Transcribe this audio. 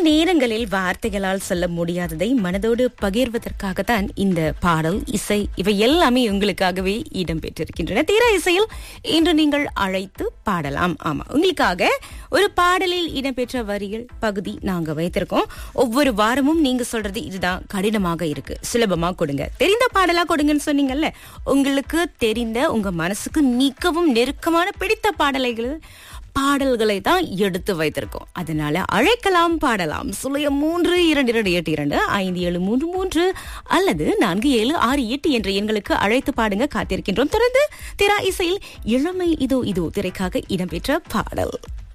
நேரங்களில் வார்த்தைகளால் சொல்ல முடியாததை மனதோடு பகிர்வதற்காகத்தான் இந்த பாடல் இசை இவை எல்லாமே உங்களுக்காகவே இடம்பெற்றிருக்கின்றன தீர இசையில் இன்று நீங்கள் அழைத்து பாடலாம் ஆமா உங்களுக்காக ஒரு பாடலில் இடம்பெற்ற வரிகள் பகுதி நாங்க வைத்திருக்கோம் ஒவ்வொரு வாரமும் நீங்க சொல்றது இதுதான் கடினமாக இருக்கு சுலபமா கொடுங்க தெரிந்த பாடலா கொடுங்கன்னு சொன்னீங்கல்ல உங்களுக்கு தெரிந்த உங்க மனசுக்கு மிகவும் நெருக்கமான பிடித்த பாடலைகள் பாடல்களை தான் எடுத்து வைத்திருக்கோம் அதனால அழைக்கலாம் பாடலாம் சுழியம் மூன்று இரண்டு இரண்டு எட்டு இரண்டு ஐந்து ஏழு மூன்று மூன்று அல்லது நான்கு ஏழு ஆறு எட்டு என்ற எண்களுக்கு அழைத்து பாடுங்க காத்திருக்கின்றோம் தொடர்ந்து திரா இசையில் இளமை இதோ இதோ திரைக்காக இடம்பெற்ற பாடல்